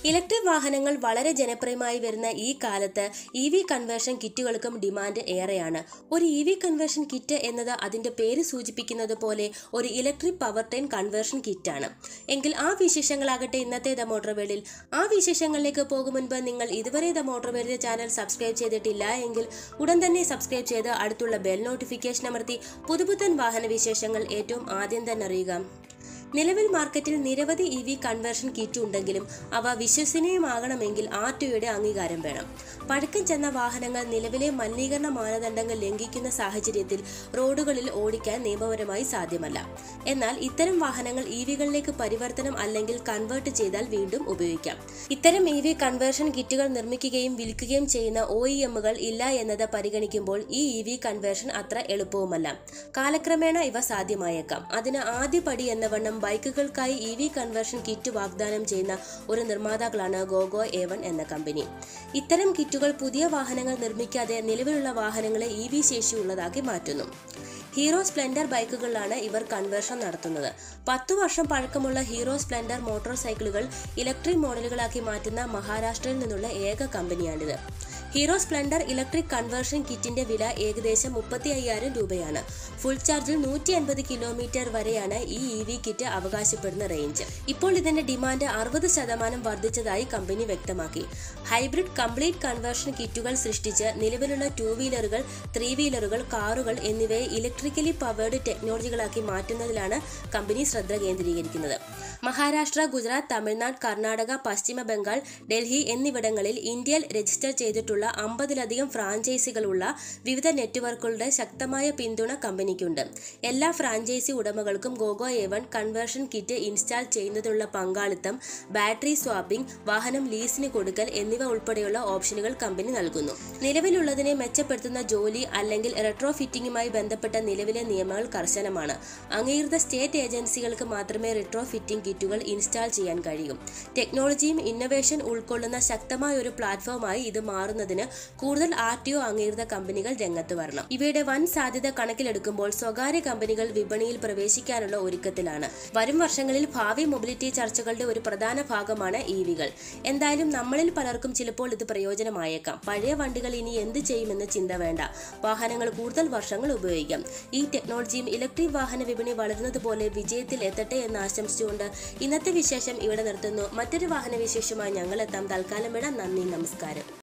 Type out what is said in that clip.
electric വാഹനങ്ങൾ വളരെ ജനപ്രിയമായി വരുന്ന ഈ കാലത്ത് ഇ വി കൺവേർഷൻ കിറ്റുകൾക്കും ഡിമാൻഡ് ഏറെയാണ് ഒരു ഇ വി കൺവേർഷൻ കിറ്റ് എന്നത് അതിന്റെ പേര് സൂചിപ്പിക്കുന്നത് പോലെ ഒരു ഇലക്ട്രിക് പവർ ട്രെയിൻ കൺവേർഷൻ കിറ്റാണ് എങ്കിൽ ആ വിശേഷങ്ങളാകട്ടെ ഇന്നത്തെ ദ മോട്ടോർ വേൾഡിൽ ആ വിശേഷങ്ങളിലേക്ക് പോകും മുൻപ് നിങ്ങൾ ഇതുവരെ the motor world channel subscribe ചെയ്തിട്ടില്ല എങ്കിൽ ഉടൻ തന്നെ സബ്സ്ക്രൈബ് ചെയ്ത് അടുത്തുള്ള ബെൽ നോട്ടിഫിക്കേഷൻ അമർത്തി പുതുപുത്തൻ വാഹന വിശേഷങ്ങൾ ഏറ്റവും ആദ്യം തന്നെ അറിയുക നിലവിൽ മാർക്കറ്റിൽ നിരവധി ഇ വി കൺവേർഷൻ കിറ്റ് ഉണ്ടെങ്കിലും അവ വിശ്വസനീയമാകണമെങ്കിൽ ആർ ടിയുടെ അംഗീകാരം വേണം പഴക്കം ചെന്ന വാഹനങ്ങൾ നിലവിലെ മലിനീകരണ മാനദണ്ഡങ്ങൾ ലംഘിക്കുന്ന സാഹചര്യത്തിൽ റോഡുകളിൽ ഓടിക്കാൻ നിയമപരമായി സാധ്യമല്ല എന്നാൽ ഇത്തരം വാഹനങ്ങൾ ഇ വികളിലേക്ക് പരിവർത്തനം അല്ലെങ്കിൽ കൺവേർട്ട് ചെയ്താൽ വീണ്ടും ഉപയോഗിക്കാം ഇത്തരം ഇ വി കൺവേർഷൻ കിറ്റുകൾ നിർമ്മിക്കുകയും വിൽക്കുകയും ചെയ്യുന്ന ഒ ഇ എമ്മുകൾ ഇല്ല എന്നത് പരിഗണിക്കുമ്പോൾ ഈ ഇ വി കൺവേർഷൻ അത്ര എളുപ്പവുമല്ല കാലക്രമേണ ഇവ സാധ്യമായേക്കാം അതിന് ആദ്യ പടി എന്ന വണ്ണം ബൈക്കുകൾക്കായി ഇ വി കൺവേർഷൻ കിറ്റ് വാഗ്ദാനം ചെയ്യുന്ന ഒരു നിർമ്മാതാക്കളാണ് ഗോഗോ എ വൺ എന്ന കമ്പനി ഇത്തരം കിറ്റുകൾ പുതിയ വാഹനങ്ങൾ നിർമ്മിക്കാതെ നിലവിലുള്ള വാഹനങ്ങളെ ഇ വി ശേഷിയുള്ളതാക്കി മാറ്റുന്നു ഹീറോ സ്പ്ലെൻഡർ ബൈക്കുകളിലാണ് ഇവർ കൺവേർഷൻ നടത്തുന്നത് പത്തു വർഷം പഴക്കമുള്ള ഹീറോ സ്പ്ലെൻഡർ മോട്ടോർ സൈക്കിളുകൾ ഇലക്ട്രിക് മോഡലുകളാക്കി മാറ്റുന്ന മഹാരാഷ്ട്രയിൽ നിന്നുള്ള ഏക കമ്പനിയാണിത് ഹീറോ സ്പ്ലെൻഡർ ഇലക്ട്രിക് കൺവേർഷൻ കിറ്റിന്റെ വില ഏകദേശം മുപ്പത്തി അയ്യായിരം രൂപയാണ് ഫുൾ ചാർജിൽ നൂറ്റി അൻപത് കിലോമീറ്റർ വരെയാണ് ഈ ഇ വി കിറ്റ് അവകാശപ്പെടുന്ന റേഞ്ച് ഇപ്പോൾ ഇതിന്റെ ഡിമാൻഡ് അറുപത് ശതമാനം വർദ്ധിച്ചതായി കമ്പനി വ്യക്തമാക്കി ഹൈബ്രിഡ് കംപ്ലീറ്റ് കൺവേർഷൻ കിറ്റുകൾ സൃഷ്ടിച്ച് നിലവിലുള്ള ടൂ വീലറുകൾ ത്രീ വീലറുകൾ കാറുകൾ എന്നിവയെ ഇലക്ട്രിക്കലി പവേർഡ് ടെക്നോളജികളാക്കി മാറ്റുന്നതിലാണ് കമ്പനി ശ്രദ്ധ കേന്ദ്രീകരിക്കുന്നത് മഹാരാഷ്ട്ര ഗുജറാത്ത് തമിഴ്നാട് കർണാടക പശ്ചിമ ബംഗാൾ ഡൽഹി എന്നിവിടങ്ങളിൽ ഇന്ത്യയിൽ രജിസ്റ്റർ ചെയ്തിട്ടുള്ള അമ്പതിലധികം ഫ്രാഞ്ചൈസികളുള്ള വിവിധ നെറ്റ്വർക്കുകളുടെ ശക്തമായ പിന്തുണ കമ്പനിക്കുണ്ട് എല്ലാ ഫ്രാഞ്ചൈസി ഉടമകൾക്കും GoGo A one conversion kit install ചെയ്യുന്നതിനുള്ള പങ്കാളിത്തം ബാറ്ററി സ്വാപ്പിംഗ് വാഹനം ലീസിന് കൊടുക്കൽ എന്നിവ ഉൾപ്പെടെയുള്ള ഓപ്ഷനുകൾ കമ്പനി നൽകുന്നു നിലവിലുള്ളതിനെ മെച്ചപ്പെടുത്തുന്ന ജോലി അല്ലെങ്കിൽ റെട്രോ ഫിറ്റിംഗുമായി ബന്ധപ്പെട്ട നിലവിലെ നിയമങ്ങൾ കർശനമാണ് അംഗീകൃത സ്റ്റേറ്റ് ഏജൻസികൾക്ക് മാത്രമേ റെട്രോ ഫിറ്റിംഗ് കിറ്റുകൾ ഇൻസ്റ്റാൾ ചെയ്യാൻ കഴിയൂ ടെക്നോളജിയും ഇന്നൊവേഷൻ ഉൾക്കൊള്ളുന്ന ശക്തമായ ഒരു പ്ലാറ്റ്ഫോമായി ഇത് മാറുന്നതിന് കൂടുതൽ ആർ ടി ഒ അംഗീകൃത കമ്പനികൾ രംഗത്ത് വരണം ഇവയുടെ വൻ സാധ്യത കണക്കിലെടുക്കുമ്പോൾ സ്വകാര്യ കമ്പനികൾ വിപണിയിൽ പ്രവേശിക്കാനുള്ള ഒരുക്കത്തിലാണ് വരും വർഷങ്ങളിൽ ഭാവി മൊബിലിറ്റി ചർച്ചകളുടെ ഒരു പ്രധാന ഭാഗമാണ് ഇ വികൾ എന്തായാലും നമ്മളിൽ പലർക്കും ചിലപ്പോൾ ഇത് പ്രയോജനമായേക്കാം പഴയ വണ്ടികൾ ഇനി എന്ത് ചെയ്യുമെന്ന് ചിന്ത വേണ്ട വാഹനങ്ങൾ കൂടുതൽ വർഷങ്ങൾ ഉപയോഗിക്കാം ഈ ടെക്നോളജിയും ഇലക്ട്രിക് വാഹന വിപണി വളരുന്നത് പോലെ വിജയത്തിൽ എത്തട്ടെ എന്ന് ആശംസിച്ചുകൊണ്ട് ഇന്നത്തെ വിശേഷം ഇവിടെ നിർത്തുന്നു മറ്റൊരു വാഹന വിശേഷമായി ഞങ്ങൾ എത്താം തൽക്കാലം വിടാം നന്ദി നമസ്കാരം